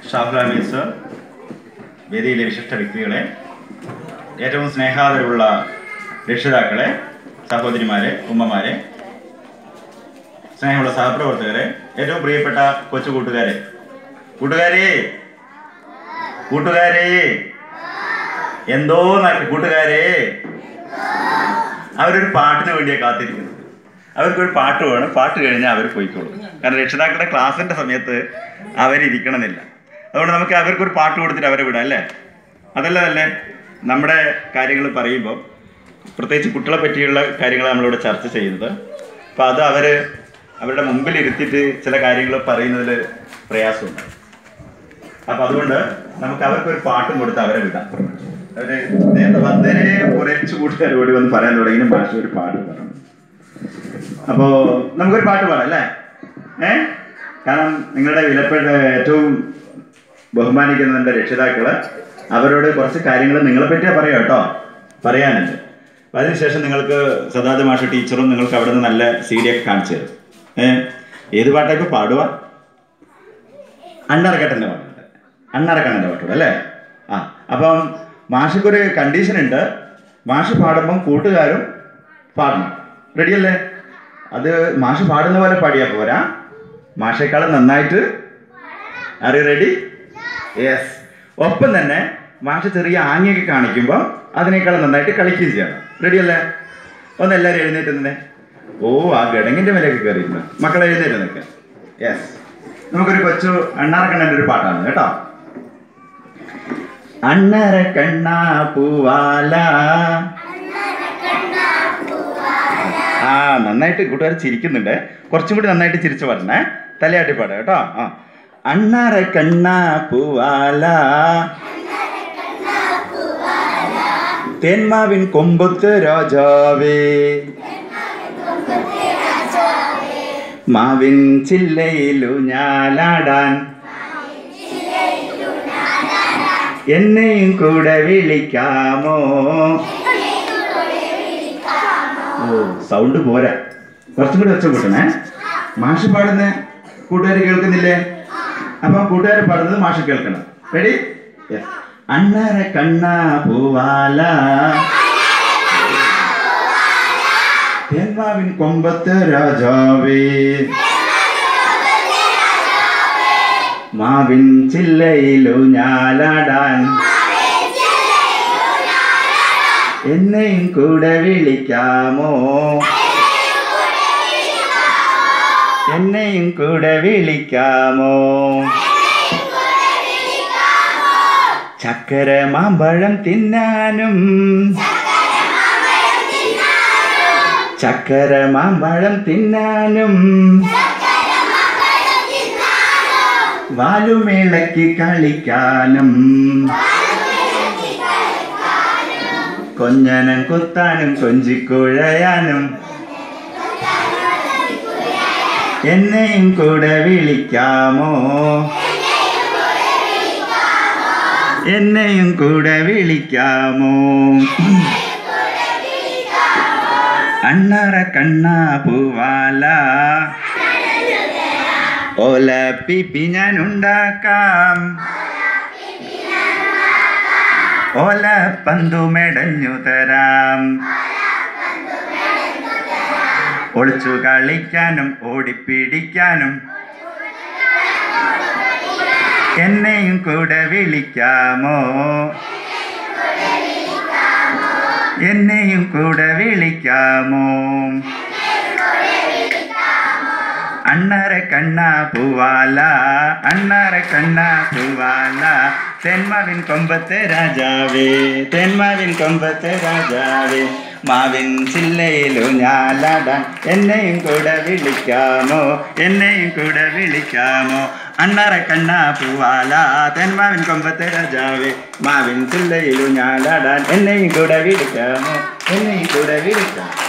ഷാഫ്ല മീസ് വേദിയിലെ വിശിഷ്ട വ്യക്തികളെ ഏറ്റവും സ്നേഹാദരവുള്ള രക്ഷിതാക്കളെ സഹോദരിമാരെ ഉമ്മമാരെ സ്നേഹമുള്ള സഹപ്രവർത്തകരെ ഏറ്റവും പ്രിയപ്പെട്ട കൊച്ചു കൂട്ടുകാരെ കൂട്ടുകാരെ കൂട്ടുകാരെ എന്തോ ന- കൂട്ടുകാരെ അവരൊരു പാട്ടിന് വേണ്ടിയാണ് കാത്തിരിക്കുന്നത് അവർക്കൊരു പാട്ട് വേണം പാട്ട് കഴിഞ്ഞാൽ അവർ പോയിക്കോളും കാരണം രക്ഷിതാക്കളുടെ ക്ലാസ്സിന്റെ സമയത്ത് അവരിരിക്കണമെന്നില്ല അതുകൊണ്ട് നമുക്ക് അവർക്കൊരു പാട്ട് കൊടുത്തിട്ട് അവരെ വിടാം അല്ലേ അതല്ല അല്ലേ നമ്മുടെ കാര്യങ്ങൾ പറയുമ്പോൾ പ്രത്യേകിച്ച് കുട്ടികളെ പറ്റിയുള്ള കാര്യങ്ങൾ നമ്മളിവിടെ ചർച്ച ചെയ്യുന്നത് അപ്പോൾ അത് അവർ അവരുടെ മുമ്പിൽ ഇരുത്തിയിട്ട് ചില കാര്യങ്ങൾ പറയുന്നതിൽ പ്രയാസമുണ്ട് അപ്പൊ അതുകൊണ്ട് നമുക്ക് അവർക്കൊരു പാട്ടും കൊടുത്ത് അവരെ വിടാം അവര് നേരത്തെ വന്നേരെ കുറച്ച് കൂട്ടുകാർ ഓടി വന്ന് പറയാൻ തുടങ്ങി ഭാഷ ഒരു പാട്ട് പറഞ്ഞു അപ്പോ നമുക്കൊരു പാട്ട് പാടാം അല്ലേ ഏ കാരണം നിങ്ങളുടെ വിലപ്പെട്ട ഏറ്റവും ബഹുമാനിക്കുന്ന എൻ്റെ രക്ഷിതാക്കള് അവരോട് കുറച്ച് കാര്യങ്ങൾ നിങ്ങളെ പറ്റിയാ പറയാം കേട്ടോ പറയാനുണ്ട് അപ്പൊ അതിനുശേഷം നിങ്ങൾക്ക് സദാദ മാഷ ടീച്ചറും നിങ്ങൾക്ക് അവിടെ നിന്ന് നല്ല സി ഡി ഒക്കെ കാണിച്ചു തരും ഏ ഏത് പാട്ടൊക്കെ പാടുക അണ്ണറക്കട്ടൻ്റെ പാട്ടുണ്ട് അണ്ണറക്കണ്ണൻ്റെ പാട്ടുണ്ട് അല്ലേ ആ അപ്പം മാഷക്കൊരു കണ്ടീഷൻ ഉണ്ട് മാഷ് പാടുമ്പം കൂട്ടുകാരും പാടണം റെഡിയല്ലേ അത് മാഷ് പാടുന്ന പോലെ പാടിയാൽ പോരാ മാഷേക്കാളും നന്നായിട്ട് ആർ റെഡി യെസ് ഒപ്പം തന്നെ മാഷ് ചെറിയ ആംഗ്യൊക്കെ കാണിക്കുമ്പോൾ അതിനേക്കാളും നന്നായിട്ട് കളിക്കുകയും ചെയ്യണം റെഡിയല്ലേ ഒന്ന് എല്ലാവരും എഴുന്നേറ്റ് നിന്നേ ഓ ആ ഗടങ്ങിന്റെ മേലേക്ക് കയറിയിരുന്നു മക്കളെ എഴുന്നേറ്റ് നിൽക്കുക യെസ് നമുക്കൊരു കൊച്ചു അണ്ണാറക്കണ്ണൻ്റെ ഒരു പാട്ടാണ് കേട്ടോ അണ്ണറ കണ്ണാ പൂവാല ആ നന്നായിട്ട് കൂട്ടുകാർ ചിരിക്കുന്നുണ്ട് കുറച്ചും കൂടി നന്നായിട്ട് ചിരിച്ചു പറഞ്ഞേ തലയാട്ടി പാടാം കേട്ടോ ആ അണ്ണാറ കണ്ണാ പൂവാല തേന്മാവിൻ കൊമ്പത്ത് രാജാവേ മാവിൻ ചില്ലയിലു ഞാലാടാൻ എന്നെയും കൂടെ വിളിക്കാമോ ഓ സൗണ്ട് പോരാ കുറച്ചും കൂടി വെച്ച കൂട്ടണേ മാഷ് പാടുന്ന കൂട്ടുകാർ കേൾക്കുന്നില്ലേ അപ്പൊ കൂട്ടുകാർ പാടുന്നത് മാഷ് കേൾക്കണം റെഡി അണ്ണാര കണ്ണ പൂവാല തേന്മാവിൻ കൊമ്പത്ത് രാജാവേ മാവിൻ ചില്ലയിലു ഞാലാടാൻ എന്നെയും കൂടെ വിളിക്കാമോ എന്നെയും കൂടെ വിളിക്കാമോ ചക്കര മാമ്പഴം തിന്നാനും ചക്കര മാമ്പഴം തിന്നാനും വാലുമേളയ്ക്ക് കളിക്കാനും കൊഞ്ഞനം കുത്താനും കൊഞ്ചിക്കുഴയാനും എന്നെയും കൂടെ വിളിക്കാമോ എന്നെയും കൂടെ വിളിക്കാമോ അണ്ണറ കണ്ണ പൂവാല ഓല പിപ്പി ഞാൻ ഉണ്ടാക്കാം ഓല പന്തു മെടഞ്ഞു തരാം ഒളിച്ചു കളിക്കാനും ഓടിപ്പിടിക്കാനും എന്നെയും കൂടെ വിളിക്കാമോ എന്നെയും കൂടെ വിളിക്കാമോ അണ്ണറ കണ്ണ പൂവാല അണ്ണറ കണ്ണ പൂവാല തെന്മാവിൻ കൊമ്പത്തെ രാജാവേ തെന്മാവിൻ കൊമ്പത്തെ രാജാവേ മാവിൻ ചില്ലയിലു ഞാലാടാൻ എന്നെയും കൂടെ വിളിക്കാമോ എന്നെയും കൂടെ വിളിക്കാമോ അണ്ണറ കണ്ണ പൂവാല തെന്മാവിൻ കൊമ്പത്തെ രാജാവേ മാവിൻ ചില്ലയിലു ഞാലാടാൻ എന്നെയും കൂടെ വിളിക്കാമോ എന്നെയും കൂടെ വിളിക്കാം